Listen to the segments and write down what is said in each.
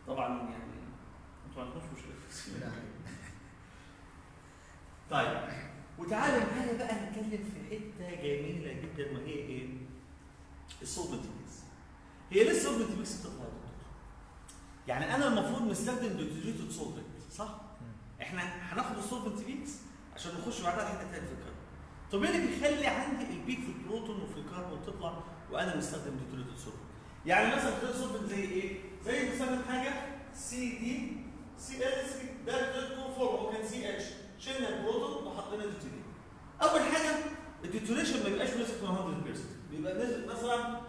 طبعا يعني انتوا ما عندكمش مشكله لا. طيب وتعالوا معايا بقى نتكلم في حته جميله جدا وهي ايه؟ السولفنت ميكس. هي ليه السولفنت ميكس بتطلع يا دكتور؟ يعني انا المفروض نستخدم ديتريتد سولفنت صح؟ احنا هناخد السولفنت ميكس عشان نخش بعدها حته ثانيه في الكربون. طب ايه اللي بيخلي عندي البيك في البروتون وفي الكربون تطلع وانا مستخدم ديتريتد سولفنت؟ يعني مثلا ديتريتد سولفنت زي ايه؟ زي بستخدم حاجه سي دي سي ال 3 ده ديتريتد فورم هو كان سي اتش شلنا البروتون وحطينا ديتريتد. اول حاجه الديتوريشن ما بيبقاش بنسبه 100% بيبقى بنسبه مثلا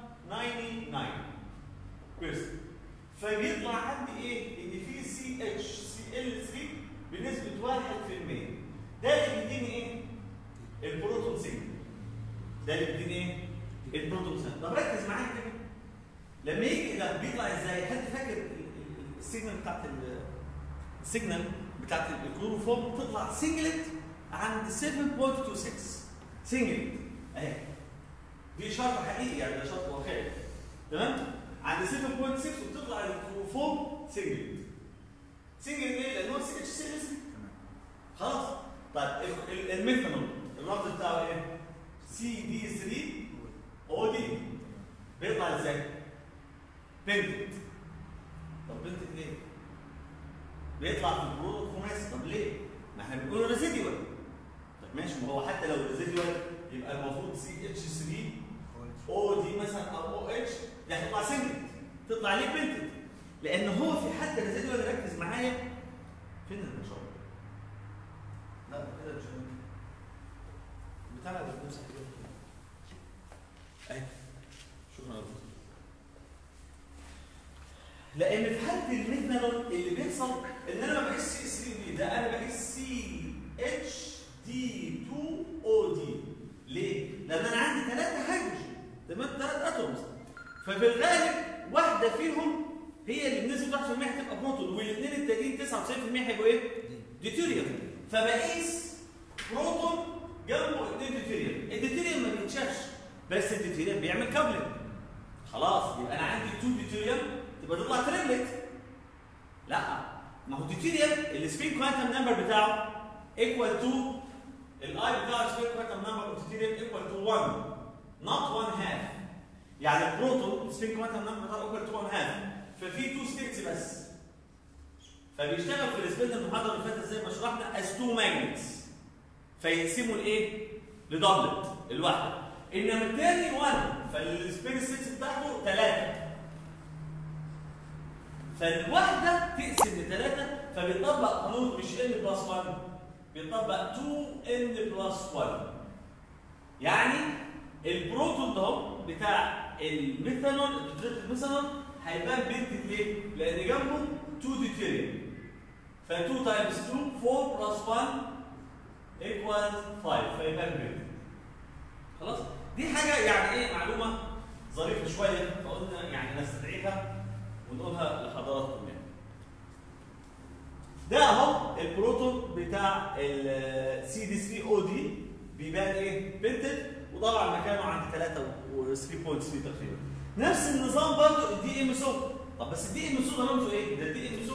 99% فبيطلع عندي ايه؟ ان في سي اتش سي ال 3 بنسبه 1% ده اللي بيديني ايه؟ البروتون سيجنال ده اللي بيديني ايه؟ البروتون سيجنال طب ركز معايا كده لما يجي ده بيطلع ازاي؟ حد فاكر ال- ال- السيجنال بتاعت ال- السيجنال بتاعت الكلوروفورم بتطلع سنجلت عند 7.26 سنجلت اهي دي شرط حقيقي يعني ده شرط واقعي تمام عند 7.6 وبتطلع الكلوروفورم سنجلت سنجلت ليه؟ لان هو سي اتش سي ال خلاص طيب ال- ال- الميثانول الرمز بتاعه ايه؟ سي دي 3 او دي بيطلع ازاي؟ بنتد طب بنتد ليه؟ بيطلع في البرودكت خماسي طب ليه؟ ما احنا بنقول ريزيديوال طب ماشي ما هو حتى لو ريزيديوال يبقى المفروض سي اتش 3 او دي مثلا او او اتش دي هتطلع سنجل تطلع ليه بنتد لان هو في حتى ريزيديوال ركز معايا فين النشاط؟ لا ده كده مش هنمشي. بتاع ده بنمسح كده اهي شكرا يا دكتور لان في حاله الميثانول اللي بيحصل ان انا ما بقيس سي 3 دي ده انا بقيس سي اتش دي 2 او دي ليه؟ لان انا عندي ثلاثه هيدروجين تمام ثلاث اتومز ففي الغالب واحده فيهم هي اللي بنسبه 1% هتبقى بروتون والاثنين التانيين 99% هيبقوا ايه؟ ديتوريوم فبقيس بروتون جنبه اثنين ديتوريوم الديتوريوم ما بيتشافش بس الديتوريوم بيعمل كابلنج خلاص يبقى انا عندي 2 ديتوريوم تبقى تطلع تريبلت لا ما هو الديتوريوم السبين كوانتم نمبر بتاعه ايكوال تو الاي بتاع السبين كوانتم نمبر اوف الديتوريوم ايكوال تو 1 not 1 half يعني البروتون السبين كوانتم نمبر بتاعه ايكوال تو 1 half ففي 2 ستيتس بس فبيشتغل في السبين المحاضره اللي فاتت زي ما شرحنا از 2 ماجنتس فيقسموا الايه؟ لدبلت الواحده انما الثاني 1 فالسبين ستيتس بتاعته 3 فالواحدة تقسم لثلاثة فبيطبق قانون مش n بلس 1 بيطبق 2n بلس 1 يعني البروتون ده بتاع الميثانول الديتريت الميثانول هيبان بنت ليه؟ لأن جنبه 2 ديتيريوم ف 2 تايمز 2 4 بلس 1 ايكوال 5 فيبان بنت خلاص؟ دي حاجة يعني ايه معلومة ظريفة شوية فقلنا يعني نستدعيها ونقولها لحضراتكم يعني. ده اهو البروتون بتاع السي دي 3 او دي بيبان ايه؟ بنتد وطبعا مكانه عند 3 و 3.3 تقريبا. نفس النظام برضه الدي ام اس او طب بس الدي ام اس او ده رمزه ايه؟ ده الدي ام اس او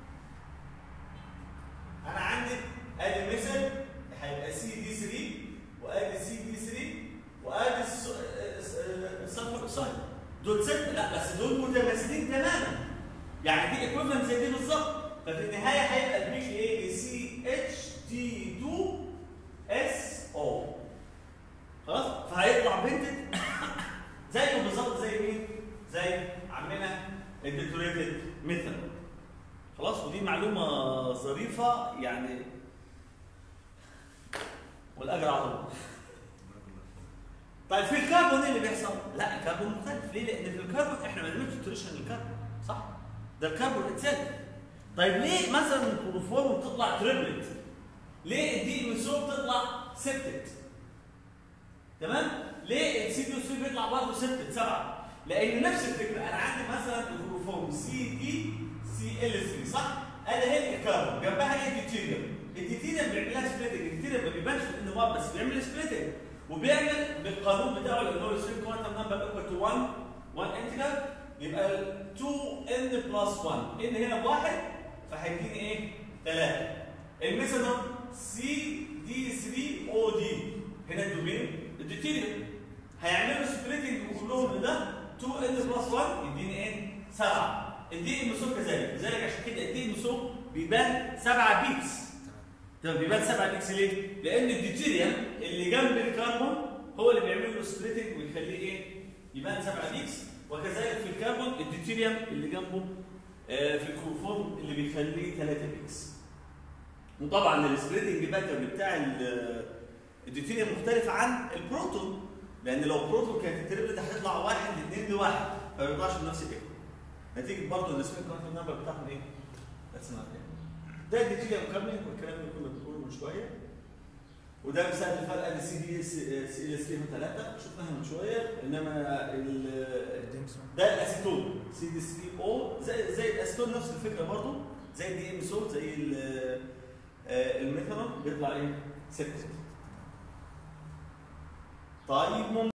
انا عندي ادي مثل هيبقى سي دي 3 وادي سي دي 3 وادي السلفر اوكسايد دول ست لا بس دول متماثلين تماما يعني دي ايكويفالنت زي دي بالظبط ففي النهايه هيبقى البيك ايه سي اتش دي 2 اس او خلاص فهيطلع بنتد زيه بالظبط زي مين زي عمنا الديتوريتد ميثانول خلاص ودي معلومه ظريفه يعني والاجر على الله طيب في الكربون ايه اللي بيحصل؟ لا الكربون مختلف ليه؟ لان في الكربون احنا ما بنعملش تريشن للكربون صح؟ ده الكربون اتسلف طيب ليه مثلا الكلوروفورم بتطلع تريبلت؟ ليه الدي ام سو بتطلع سبتت؟ تمام؟ ليه السي دي 3 بيطلع برضه سبتت سبعه؟ لان نفس الفكره انا عندي مثلا الكلوروفورم سي دي سي ال 3 صح؟ ادي هي الكربون جنبها ايه الديوتيريوم؟ الديوتيريوم بيعمل لها سبليتنج الديوتيريوم ما بيبانش في الانضمام بس بيعمل وبيعمل بالقانون بتاعه اللي هو السوين كوانتم نمبر ايكوال تو 1 1 انتجر يبقى 2 ان بلس 1 ان هنا بواحد فهيديني ايه؟ 3 الميثانول سي دي 3 او دي هنا الدوبين الديوتيريوم هيعملوا سبليتنج كلهم لده 2 ان بلس 1 يديني ايه؟ 7 الدي ام سو كذلك لذلك عشان كده الدي ام سو بيبان 7 بيكس طب بيبان 7 بيكس ليه؟ لان الديوتيريوم اللي جنب الكربون هو اللي بيعمل له سبليتنج ويخليه ايه؟ يبان 7 بيكس وكذلك في الكربون الديوتيريوم اللي جنبه آه، في الكلوفورم اللي بيخليه 3 بيكس وطبعا السبليتنج باترن بتاع ال- الديوتيريوم مختلف عن البروتون لان لو بروتون كانت التربل هتطلع واحد لاثنين لواحد فما يطلعش بنفس الايكو نتيجه برضه ان السبين كونتنت نمبر بتاعهم ايه؟ That's not it. ده الديوتيريوم كابلنج والكلام اللي كنا بنقوله من شويه وده مثال الفرق ادي سي دي سي ال اس كي 3 شفناها من شويه انما ال- ده الاسيتون سي دي 3 او زي زي الاسيتون نفس الفكره برضه زي الدي ام سول زي ال- آه، الميثانول بيطلع ايه؟ 6 طيب ممكن